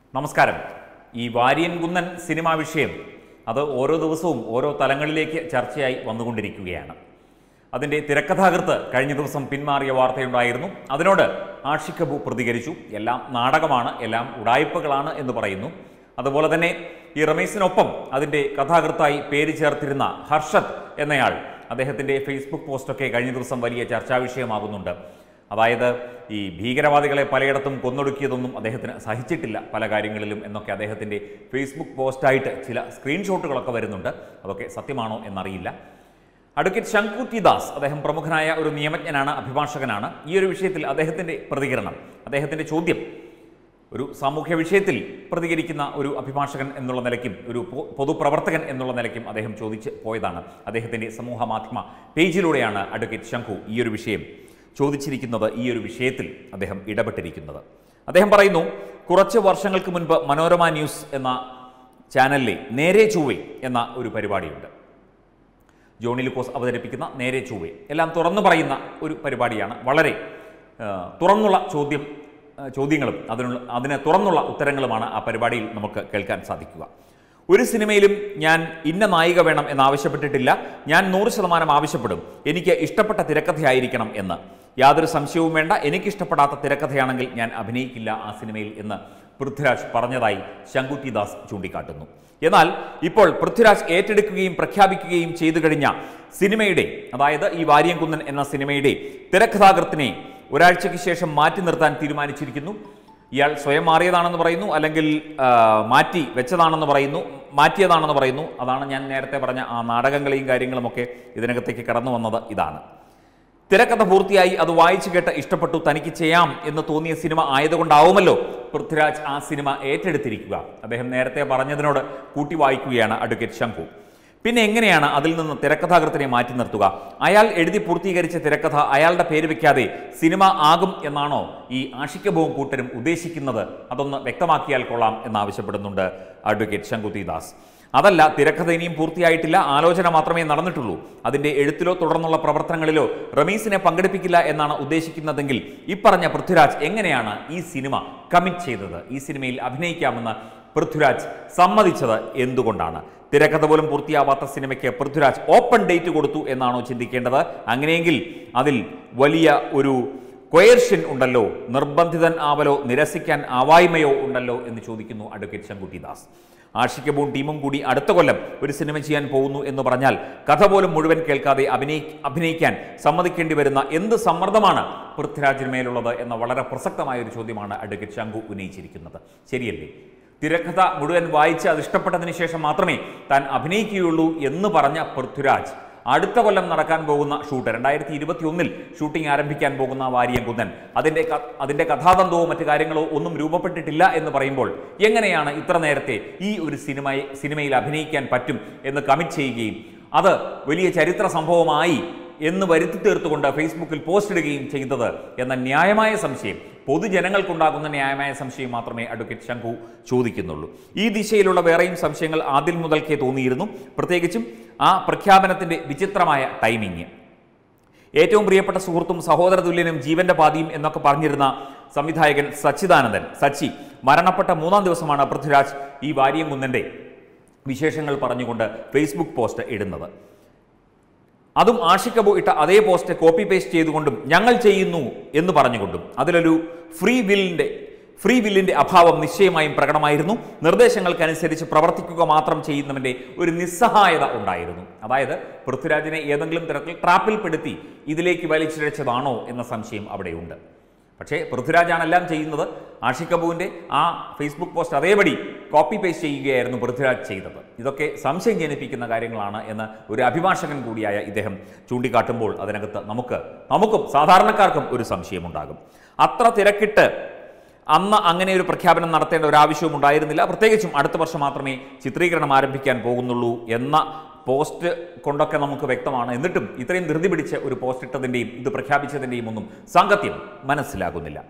നമസ്കാരം ഈ വാര്യൻ കുന്നൻ സിനിമാ വിഷയം അത് ഓരോ ദിവസവും ഓരോ തലങ്ങളിലേക്ക് ചർച്ചയായി വന്നുകൊണ്ടിരിക്കുകയാണ് അതിൻ്റെ തിരക്കഥാകൃത്ത് കഴിഞ്ഞ ദിവസം പിന്മാറിയ വാർത്തയുണ്ടായിരുന്നു അതിനോട് ആഷിഖ് കപൂർ പ്രതികരിച്ചു എല്ലാം നാടകമാണ് എല്ലാം ഉടായ്പകളാണ് എന്ന് പറയുന്നു അതുപോലെ തന്നെ ഈ റമീസിനൊപ്പം അതിൻ്റെ കഥാകൃത്തായി പേര് ചേർത്തിരുന്ന ഹർഷത് എന്നയാൾ അദ്ദേഹത്തിൻ്റെ ഫേസ്ബുക്ക് പോസ്റ്റൊക്കെ കഴിഞ്ഞ ദിവസം വലിയ ചർച്ചാ വിഷയമാകുന്നുണ്ട് അതായത് ഈ ഭീകരവാദികളെ പലയിടത്തും കൊന്നൊടുക്കിയതൊന്നും അദ്ദേഹത്തിന് സഹിച്ചിട്ടില്ല പല കാര്യങ്ങളിലും എന്നൊക്കെ അദ്ദേഹത്തിൻ്റെ ഫേസ്ബുക്ക് പോസ്റ്റായിട്ട് ചില സ്ക്രീൻഷോട്ടുകളൊക്കെ വരുന്നുണ്ട് അതൊക്കെ സത്യമാണോ എന്നറിയില്ല അഡ്വക്കേറ്റ് ശങ്കുറ്റി ദാസ് അദ്ദേഹം പ്രമുഖനായ ഒരു നിയമജ്ഞനാണ് അഭിഭാഷകനാണ് ഈ ഒരു വിഷയത്തിൽ അദ്ദേഹത്തിൻ്റെ പ്രതികരണം അദ്ദേഹത്തിൻ്റെ ചോദ്യം ഒരു സാമൂഹ്യ വിഷയത്തിൽ പ്രതികരിക്കുന്ന ഒരു അഭിഭാഷകൻ എന്നുള്ള നിലയ്ക്കും ഒരു പൊ- പൊതുപ്രവർത്തകൻ എന്നുള്ള നിലയ്ക്കും അദ്ദേഹം ചോദിച്ച് പോയതാണ് അദ്ദേഹത്തിൻ്റെ സമൂഹ മാധ്യമ പേജിലൂടെയാണ് അഡ്വക്കേറ്റ് ശംഖു ഈ ഒരു വിഷയം ചോദിച്ചിരിക്കുന്നത് ഈ ഒരു വിഷയത്തിൽ അദ്ദേഹം ഇടപെട്ടിരിക്കുന്നത് അദ്ദേഹം പറയുന്നു കുറച്ച് വർഷങ്ങൾക്ക് മുൻപ് മനോരമ ന്യൂസ് എന്ന ചാനലിലെ നേരെ ചൊവ്വെ എന്ന ഒരു പരിപാടിയുണ്ട് ജോണി ലുക്കോസ് അവതരിപ്പിക്കുന്ന നേരെ ചൊവ്വെ എല്ലാം തുറന്നു പറയുന്ന ഒരു പരിപാടിയാണ് വളരെ ആ, തുറന്നുള്ള ചോദ്യം ആ, ചോദ്യങ്ങളും അതിനുള്ള അതിന് തുറന്നുള്ള ഉത്തരങ്ങളുമാണ് ആ പരിപാടിയിൽ നമുക്ക് കേൾക്കാൻ സാധിക്കുക ഒരു സിനിമയിലും ഞാൻ ഇന്ന നായിക വേണം എന്ന് ആവശ്യപ്പെട്ടിട്ടില്ല ഞാൻ നൂറ് ശതമാനം ആവശ്യപ്പെടും എനിക്ക് ഇഷ്ടപ്പെട്ട തിരക്കഥയായിരിക്കണം എന്ന് യാതൊരു സംശയവും വേണ്ട എനിക്കിഷ്ടപ്പെടാത്ത തിരക്കഥയാണെങ്കിൽ ഞാൻ അഭിനയിക്കില്ല ആ സിനിമയിൽ എന്ന് പൃഥ്വിരാജ് പറഞ്ഞതായി ശങ്കുറ്റി ദാസ് ചൂണ്ടിക്കാട്ടുന്നു എന്നാൽ ഇപ്പോൾ പൃഥ്വിരാജ് ഏറ്റെടുക്കുകയും പ്രഖ്യാപിക്കുകയും ചെയ്തു കഴിഞ്ഞ സിനിമയുടെ അതായത് ഈ വാര്യംകുന്നൻ എന്ന സിനിമയുടെ തിരക്കഥാകൃത്തിനെ ഒരാഴ്ചയ്ക്ക് ശേഷം മാറ്റി നിർത്താൻ തീരുമാനിച്ചിരിക്കുന്നു ഇയാൾ സ്വയം മാറിയതാണെന്ന് പറയുന്നു അല്ലെങ്കിൽ ആ, മാറ്റി വെച്ചതാണെന്ന് പറയുന്നു മാറ്റിയതാണെന്ന് പറയുന്നു അതാണ് ഞാൻ നേരത്തെ പറഞ്ഞ ആ നാടകങ്ങളെയും കാര്യങ്ങളുമൊക്കെ ഇതിനകത്തേക്ക് കടന്നു വന്നത് ഇതാണ് തിരക്കഥ പൂർത്തിയായി അത് വായിച്ചു കേട്ട് ഇഷ്ടപ്പെട്ടു തനിക്ക് ചെയ്യാം എന്ന് തോന്നിയ സിനിമ ആയതുകൊണ്ടാവുമല്ലോ പൃഥ്വിരാജ് ആ സിനിമ ഏറ്റെടുത്തിരിക്കുക അദ്ദേഹം നേരത്തെ പറഞ്ഞതിനോട് കൂട്ടി വായിക്കുകയാണ് അഡ്വക്കേറ്റ് ശംഖു പിന്നെ എങ്ങനെയാണ് അതിൽ നിന്ന് തിരക്കഥാകൃത്തിനെ മാറ്റി നിർത്തുക അയാൾ എഴുതി പൂർത്തീകരിച്ച തിരക്കഥ അയാളുടെ പേര് വെക്കാതെ സിനിമ ആകും എന്നാണോ ഈ ആഷിക്കബവും കൂട്ടരും ഉദ്ദേശിക്കുന്നത് അതൊന്ന് വ്യക്തമാക്കിയാൽ കൊള്ളാം എന്നാവശ്യപ്പെടുന്നുണ്ട് അഡ്വക്കേറ്റ് ശങ്കുതി ദാസ് അതല്ല തിരക്കഥ ഇനിയും പൂർത്തിയായിട്ടില്ല ആലോചന മാത്രമേ നടന്നിട്ടുള്ളൂ അതിന്റെ എഴുത്തിലോ തുടർന്നുള്ള പ്രവർത്തനങ്ങളിലോ റമീസിനെ പങ്കെടുപ്പിക്കില്ല എന്നാണ് ഉദ്ദേശിക്കുന്നതെങ്കിൽ ഇപ്പറഞ്ഞ പൃഥ്വിരാജ് എങ്ങനെയാണ് ഈ സിനിമ കമ്മിറ്റ് ചെയ്തത് ഈ സിനിമയിൽ അഭിനയിക്കാമെന്ന് പൃഥ്വിരാജ് സമ്മതിച്ചത് എന്തുകൊണ്ടാണ് തിരക്കഥ പോലും പൂർത്തിയാവാത്ത സിനിമയ്ക്ക് പൃഥ്വിരാജ് ഓപ്പൺ ഡേറ്റ് കൊടുത്തു എന്നാണോ ചിന്തിക്കേണ്ടത് അങ്ങനെയെങ്കിൽ അതിൽ വലിയ ഒരു കൊയർഷ്യൻ ഉണ്ടല്ലോ നിർബന്ധിതൻ ആവലോ നിരസിക്കാൻ ആവായ്മയോ ഉണ്ടല്ലോ എന്ന് ചോദിക്കുന്നു അഡ്വക്കേറ്റ് ശങ്കുട്ടി ദാസ് ആഷിക്കബും ടീമും കൂടി അടുത്ത കൊല്ലം ഒരു സിനിമ ചെയ്യാൻ പോകുന്നു എന്ന് പറഞ്ഞാൽ കഥ പോലും മുഴുവൻ കേൾക്കാതെ അഭിനയി അഭിനയിക്കാൻ സമ്മതിക്കേണ്ടി വരുന്ന എന്ത് സമ്മർദ്ദമാണ് പൃഥ്വിരാജിന് മേലുള്ളത് എന്ന വളരെ പ്രസക്തമായ ഒരു ചോദ്യമാണ് അഡ്വക്കേറ്റ് ശംഖു ഉന്നയിച്ചിരിക്കുന്നത് ശരിയല്ലേ തിരക്കഥ മുഴുവൻ വായിച്ച് അത് ഇഷ്ടപ്പെട്ടതിന് ശേഷം മാത്രമേ താൻ അഭിനയിക്കുകയുള്ളൂ എന്ന് പറഞ്ഞ പൃഥ്വിരാജ് അടുത്ത കൊല്ലം നടക്കാൻ പോകുന്ന ഷൂട്ട് രണ്ടായിരത്തി ഇരുപത്തി ഒന്നിൽ ഷൂട്ടിംഗ് ആരംഭിക്കാൻ പോകുന്ന വാരിയം കുന്നൻ അതിൻ്റെ ക- അതിൻ്റെ കഥാതന്തവോ മറ്റു കാര്യങ്ങളോ ഒന്നും രൂപപ്പെട്ടിട്ടില്ല എന്ന് പറയുമ്പോൾ എങ്ങനെയാണ് ഇത്ര നേരത്തെ ഈ ഒരു സിനിമയെ സിനിമയിൽ അഭിനയിക്കാൻ പറ്റും എന്ന് കമ്മിറ്റ് ചെയ്യുകയും അത് വലിയ ചരിത്ര സംഭവമായി എന്ന് വരുത്തി തീർത്തുകൊണ്ട് ഫേസ്ബുക്കിൽ പോസ്റ്റ് ഇടുകയും ചെയ്തത് എന്ന ന്യായമായ സംശയം പൊതുജനങ്ങൾക്കുണ്ടാകുന്ന ന്യായമായ സംശയം മാത്രമേ അഡ്വക്കേറ്റ് ശംഖു ചോദിക്കുന്നുള്ളൂ ഈ ദിശയിലുള്ള വേറെയും സംശയങ്ങൾ ആദ്യം മുതൽക്കേ തോന്നിയിരുന്നു പ്രത്യേകിച്ചും ആ പ്രഖ്യാപനത്തിന്റെ വിചിത്രമായ ടൈമിങ് ഏറ്റവും പ്രിയപ്പെട്ട സുഹൃത്തും സഹോദര തുല്യനും ജീവന്റെ പാതിയും എന്നൊക്കെ പറഞ്ഞിരുന്ന സംവിധായകൻ സച്ചിദാനന്ദൻ സച്ചി മരണപ്പെട്ട മൂന്നാം ദിവസമാണ് പൃഥ്വിരാജ് ഈ വാര്യംകുന്നന്റെ വിശേഷങ്ങൾ പറഞ്ഞുകൊണ്ട് ഫേസ്ബുക്ക് പോസ്റ്റ് ഇടുന്നത് അതും ആഷിക്കബു ഇട്ട അതേ പോസ്റ്റ് കോപ്പി പേസ്റ്റ് ചെയ്തുകൊണ്ടും ഞങ്ങൾ ചെയ്യുന്നു എന്ന് പറഞ്ഞുകൊണ്ടും അതിലൊരു ഫ്രീ വില്ലിന്റെ ഫ്രീ വില്ലിന്റെ അഭാവം നിശ്ചയമായും പ്രകടമായിരുന്നു നിർദ്ദേശങ്ങൾക്കനുസരിച്ച് പ്രവർത്തിക്കുക മാത്രം ചെയ്യുന്നവന്റെ ഒരു നിസ്സഹായത ഉണ്ടായിരുന്നു അതായത് പൃഥ്വിരാജിനെ ഏതെങ്കിലും തരത്തിൽ ട്രാപ്പിൽപ്പെടുത്തി ഇതിലേക്ക് വലിച്ചിഴച്ചതാണോ എന്ന സംശയം അവിടെയുണ്ട് പക്ഷേ പൃഥ്വിരാജാണ് എല്ലാം ചെയ്യുന്നത് ആഷിക് കപൂറിന്റെ ആ ഫേസ്ബുക്ക് പോസ്റ്റ് അതേപടി കോപ്പി പേസ്റ്റ് ചെയ്യുകയായിരുന്നു പൃഥ്വിരാജ് ചെയ്തത് ഇതൊക്കെ സംശയം ജനിപ്പിക്കുന്ന കാര്യങ്ങളാണ് എന്ന് ഒരു അഭിഭാഷകൻ കൂടിയായ ഇദ്ദേഹം ചൂണ്ടിക്കാട്ടുമ്പോൾ അതിനകത്ത് നമുക്ക് നമുക്കും സാധാരണക്കാർക്കും ഒരു സംശയമുണ്ടാകും അത്ര തിരക്കിട്ട് അന്ന് അങ്ങനെ ഒരു പ്രഖ്യാപനം നടത്തേണ്ട ഒരു ആവശ്യവും ഉണ്ടായിരുന്നില്ല പ്രത്യേകിച്ചും അടുത്ത വർഷം മാത്രമേ ചിത്രീകരണം ആരംഭിക്കാൻ പോകുന്നുള്ളൂ എന്ന പോസ്റ്റ് കൊണ്ടൊക്കെ നമുക്ക് വ്യക്തമാണ് എന്നിട്ടും ഇത്രയും ധൃതി പിടിച്ച് ഒരു പോസ്റ്റ് ഇട്ടതിൻ്റെയും ഇത് പ്രഖ്യാപിച്ചതിൻ്റെയും ഒന്നും സാങ്കത്യം മനസ്സിലാകുന്നില്ല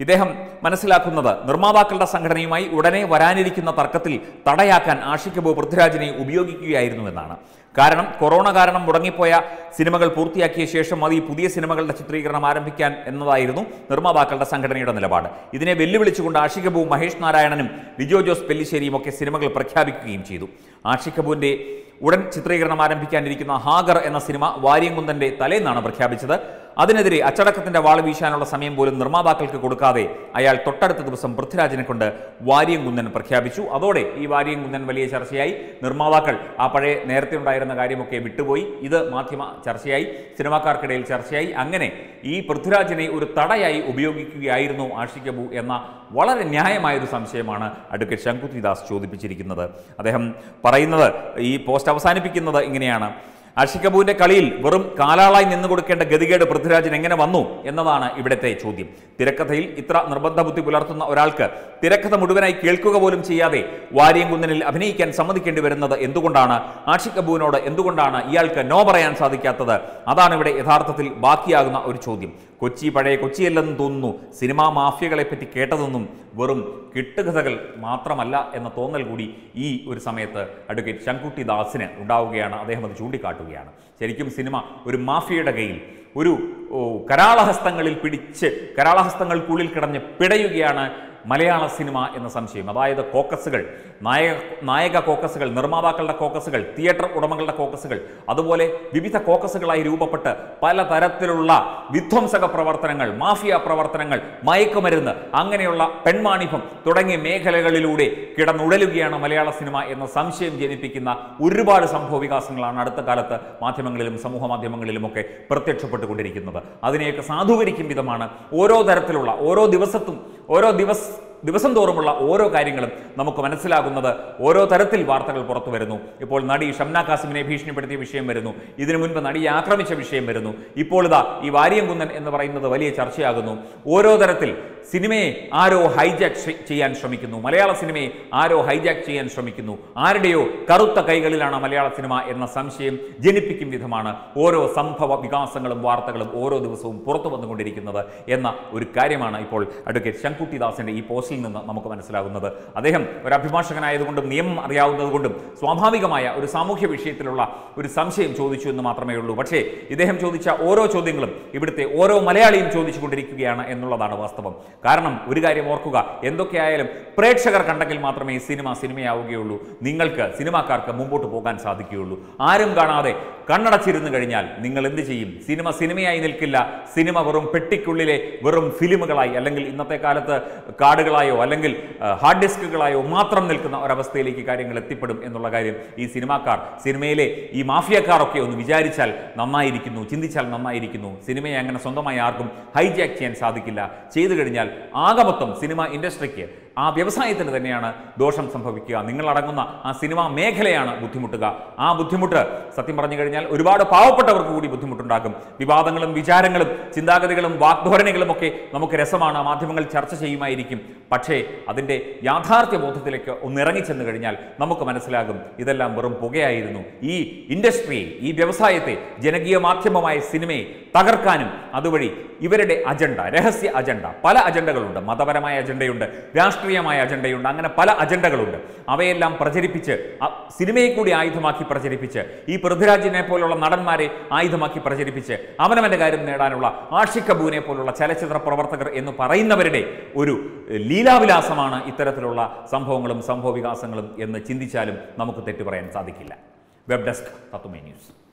ഇദ്ദേഹം മനസ്സിലാക്കുന്നത് നിർമ്മാതാക്കളുടെ സംഘടനയുമായി ഉടനെ വരാനിരിക്കുന്ന തർക്കത്തിൽ തടയാക്കാൻ ആഷിക് കപൂർ പൃഥ്വിരാജിനെ ഉപയോഗിക്കുകയായിരുന്നു എന്നാണ് കാരണം കൊറോണ കാരണം മുടങ്ങിപ്പോയ സിനിമകൾ പൂർത്തിയാക്കിയ ശേഷം മതി പുതിയ സിനിമകളുടെ ചിത്രീകരണം ആരംഭിക്കാൻ എന്നതായിരുന്നു നിർമ്മാതാക്കളുടെ സംഘടനയുടെ നിലപാട് ഇതിനെ വെല്ലുവിളിച്ചുകൊണ്ട് ആഷിക് കപൂർ മഹേഷ് നാരായണനും ലിജോ ജോസ് പെല്ലിശ്ശേരിയും ഒക്കെ സിനിമകൾ പ്രഖ്യാപിക്കുകയും ചെയ്തു ആഷിക് കപൂറിന്റെ ഉടൻ ചിത്രീകരണം ആരംഭിക്കാനിരിക്കുന്ന ഹാഗർ എന്ന സിനിമ വാര്യംകുന്തന്റെ തലേന്നാണ് പ്രഖ്യാപിച്ചത് അതിനെതിരെ അച്ചടക്കത്തിന്റെ വാള് വീശാനുള്ള സമയം പോലും നിർമ്മാതാക്കൾക്ക് കൊടുക്കാതെ അയാൾ തൊട്ടടുത്ത ദിവസം പൃഥ്വിരാജിനെ കൊണ്ട് വാര്യംകുന്നൻ പ്രഖ്യാപിച്ചു അതോടെ ഈ വാര്യംകുന്നൻ വലിയ ചർച്ചയായി നിർമ്മാതാക്കൾ ആ പഴയ നേരത്തെ ഉണ്ടായിരുന്ന കാര്യമൊക്കെ വിട്ടുപോയി ഇത് മാധ്യമ ചർച്ചയായി സിനിമാക്കാർക്കിടയിൽ ചർച്ചയായി അങ്ങനെ ഈ പൃഥ്വിരാജിനെ ഒരു തടയായി ഉപയോഗിക്കുകയായിരുന്നു ആഷിക് കപൂർ എന്ന വളരെ ന്യായമായ ഒരു സംശയമാണ് അഡ്വക്കേറ്റ് ശങ്കുത്തി ദാസ് ചോദിപ്പിച്ചിരിക്കുന്നത് അദ്ദേഹം പറയുന്നത് ഈ പോസ്റ്റ് അവസാനിപ്പിക്കുന്നത് ഇങ്ങനെയാണ് ആഷിക് കപൂറിന്റെ കളിയിൽ വെറും കാലാളായി നിന്നു കൊടുക്കേണ്ട ഗതികേട് പൃഥ്വിരാജൻ എങ്ങനെ വന്നു എന്നതാണ് ഇവിടുത്തെ ചോദ്യം തിരക്കഥയിൽ ഇത്ര നിർബന്ധ ബുദ്ധി പുലർത്തുന്ന ഒരാൾക്ക് തിരക്കഥ മുഴുവനായി കേൾക്കുക പോലും ചെയ്യാതെ വാര്യംകുന്നനിൽ അഭിനയിക്കാൻ സമ്മതിക്കേണ്ടി വരുന്നത് എന്തുകൊണ്ടാണ് ആഷിക് കപൂറിനോട് എന്തുകൊണ്ടാണ് ഇയാൾക്ക് നോ പറയാൻ സാധിക്കാത്തത് അതാണ് ഇവിടെ യഥാർത്ഥത്തിൽ ബാക്കിയാകുന്ന ഒരു ചോദ്യം കൊച്ചി പഴയ കൊച്ചിയല്ലെന്ന് തോന്നുന്നു സിനിമാ മാഫിയകളെ പറ്റി കേട്ടതൊന്നും വെറും കിട്ടുകഥകൾ മാത്രമല്ല എന്ന തോന്നൽ കൂടി ഈ ഒരു സമയത്ത് അഡ്വക്കേറ്റ് ശങ്കുട്ടി ദാസിന് ഉണ്ടാവുകയാണ് അദ്ദേഹം അത് ചൂണ്ടിക്കാട്ടുകയാണ് ശരിക്കും സിനിമ ഒരു മാഫിയയുടെ കയ്യിൽ ഒരു ഓ, കരാളഹസ്തങ്ങളിൽ പിടിച്ച് കരാളഹസ്തങ്ങൾക്കുള്ളിൽ കിടഞ്ഞ് പിടയുകയാണ് മലയാള സിനിമ എന്ന സംശയം അതായത് കോക്കസുകൾ നായക നായക കോക്കസുകൾ നിർമ്മാതാക്കളുടെ കോക്കസുകൾ തിയേറ്റർ ഉടമകളുടെ കോക്കസുകൾ അതുപോലെ വിവിധ കോക്കസുകളായി രൂപപ്പെട്ട് പലതരത്തിലുള്ള വിധ്വംസക പ്രവർത്തനങ്ങൾ മാഫിയ പ്രവർത്തനങ്ങൾ മയക്കുമരുന്ന് അങ്ങനെയുള്ള പെൺമാണിഭം തുടങ്ങിയ മേഖലകളിലൂടെ കിടന്നുടലുകയാണ് മലയാള സിനിമ എന്ന സംശയം ജനിപ്പിക്കുന്ന ഒരുപാട് സംഭവ വികാസങ്ങളാണ് അടുത്ത കാലത്ത് മാധ്യമങ്ങളിലും സമൂഹ മാധ്യമങ്ങളിലുമൊക്കെ പ്രത്യക്ഷപ്പെട്ടുകൊണ്ടിരിക്കുന്നത് അതിനെയൊക്കെ സാധൂകരിക്കും വിധമാണ് ഓരോ തരത്തിലുള്ള ഓരോ ദിവസത്തും ഓരോ ദിവസ ദിവസം തോറുമുള്ള ഓരോ കാര്യങ്ങളും നമുക്ക് മനസ്സിലാകുന്നത് ഓരോ തരത്തിൽ വാർത്തകൾ പുറത്തു വരുന്നു ഇപ്പോൾ നടി ഷംന കാസിമിനെ ഭീഷണിപ്പെടുത്തിയ വിഷയം വരുന്നു ഇതിനു മുൻപ് നടിയെ ആക്രമിച്ച വിഷയം വരുന്നു ഇപ്പോൾ ഇതാ ഈ വാര്യംകുന്നൻ എന്ന് പറയുന്നത് വലിയ ചർച്ചയാകുന്നു ഓരോ തരത്തിൽ സിനിമയെ ആരോ ഹൈജാക്ക് ചെയ്യാൻ ശ്രമിക്കുന്നു മലയാള സിനിമയെ ആരോ ഹൈജാക്ക് ചെയ്യാൻ ശ്രമിക്കുന്നു ആരുടെയോ കറുത്ത കൈകളിലാണ് മലയാള സിനിമ എന്ന സംശയം ജനിപ്പിക്കും വിധമാണ് ഓരോ സംഭവ വികാസങ്ങളും വാർത്തകളും ഓരോ ദിവസവും പുറത്തു വന്നുകൊണ്ടിരിക്കുന്നത് എന്ന ഒരു കാര്യമാണ് ഇപ്പോൾ അഡ്വക്കേറ്റ് ശങ്കുട്ടിദാസിന്റെ ഈ പോസ്റ്റിൽ നിന്ന് നമുക്ക് മനസ്സിലാകുന്നത് അദ്ദേഹം ഒരു അഭിഭാഷകനായതുകൊണ്ടും നിയമം അറിയാവുന്നതുകൊണ്ടും സ്വാഭാവികമായ ഒരു സാമൂഹ്യ വിഷയത്തിലുള്ള ഒരു സംശയം ചോദിച്ചു എന്ന് മാത്രമേ ഉള്ളൂ പക്ഷേ ഇദ്ദേഹം ചോദിച്ച ഓരോ ചോദ്യങ്ങളും ഇവിടുത്തെ ഓരോ മലയാളിയും ചോദിച്ചുകൊണ്ടിരിക്കുകയാണ് എന്നുള്ളതാണ് വാസ്തവം കാരണം ഒരു കാര്യം ഓർക്കുക എന്തൊക്കെയായാലും പ്രേക്ഷകർ കണ്ടെങ്കിൽ മാത്രമേ ഈ സിനിമ സിനിമയാവുകയുള്ളൂ നിങ്ങൾക്ക് സിനിമാക്കാർക്ക് മുമ്പോട്ട് പോകാൻ സാധിക്കുകയുള്ളൂ ആരും കാണാതെ കണ്ണടച്ചിരുന്നു കഴിഞ്ഞാൽ നിങ്ങൾ എന്ത് ചെയ്യും സിനിമ സിനിമയായി നിൽക്കില്ല സിനിമ വെറും പെട്ടിക്കുള്ളിലെ വെറും ഫിലിമുകളായി അല്ലെങ്കിൽ ഇന്നത്തെ കാലത്ത് കാർഡുകളായോ അല്ലെങ്കിൽ ആ, ഹാർഡ് ഡിസ്കുകളായോ മാത്രം നിൽക്കുന്ന ഒരവസ്ഥയിലേക്ക് കാര്യങ്ങൾ എത്തിപ്പെടും എന്നുള്ള കാര്യം ഈ സിനിമാക്കാർ സിനിമയിലെ ഈ മാഫിയക്കാരൊക്കെ ഒന്ന് വിചാരിച്ചാൽ നന്നായിരിക്കുന്നു ചിന്തിച്ചാൽ നന്നായിരിക്കുന്നു സിനിമയെ അങ്ങനെ സ്വന്തമായി ആർക്കും ഹൈജാക്ക് ചെയ്യാൻ സാധിക്കില്ല ചെയ്തു കഴിഞ്ഞാൽ ആകമൊത്തം സിനിമ ഇൻഡസ്ട്രിക്ക് ആ വ്യവസായത്തിന് തന്നെയാണ് ദോഷം സംഭവിക്കുക നിങ്ങളടങ്ങുന്ന ആ സിനിമാ മേഖലയാണ് ബുദ്ധിമുട്ടുക ആ ബുദ്ധിമുട്ട് സത്യം പറഞ്ഞു കഴിഞ്ഞാൽ ഒരുപാട് പാവപ്പെട്ടവർക്ക് കൂടി ബുദ്ധിമുട്ടുണ്ടാക്കും വിവാദങ്ങളും വിചാരങ്ങളും ചിന്താഗതികളും വാഗ്ധോരണികളും ഒക്കെ നമുക്ക് രസമാണ് മാധ്യമങ്ങൾ ചർച്ച ചെയ്യുമായിരിക്കും പക്ഷേ അതിൻ്റെ യാഥാർത്ഥ്യ ബോധത്തിലേക്ക് ഒന്ന് ഇറങ്ങിച്ചെന്ന് കഴിഞ്ഞാൽ നമുക്ക് മനസ്സിലാകും ഇതെല്ലാം വെറും പുകയായിരുന്നു ഈ ഇൻഡസ്ട്രിയെ ഈ വ്യവസായത്തെ ജനകീയ മാധ്യമമായ സിനിമയെ തകർക്കാനും അതുവഴി ഇവരുടെ അജണ്ട രഹസ്യ അജണ്ട പല അജണ്ടകളുണ്ട് മതപരമായ അജണ്ടയുണ്ട് രാഷ്ട്രീയമായ അജണ്ടയുണ്ട് അങ്ങനെ പല അജണ്ടകളുണ്ട് അവയെല്ലാം പ്രചരിപ്പിച്ച് അ- സിനിമയെ കൂടി ആയുധമാക്കി പ്രചരിപ്പിച്ച് ഈ പൃഥ്വിരാജിനെ പോലുള്ള നടന്മാരെ ആയുധമാക്കി പ്രചരിപ്പിച്ച് അവനവന്റെ കാര്യം നേടാനുള്ള ആഷിക് കപൂറിനെ പോലുള്ള ചലച്ചിത്ര പ്രവർത്തകർ എന്ന് പറയുന്നവരുടെ ഒരു എഹ്, ലീലാവിലാസമാണ് ഇത്തരത്തിലുള്ള സംഭവങ്ങളും സംഭവ വികാസങ്ങളും എന്ന് ചിന്തിച്ചാലും നമുക്ക് തെറ്റു പറയാൻ സാധിക്കില്ല വെബ് ഡെസ്ക് തത്തുമേ ന്യൂസ്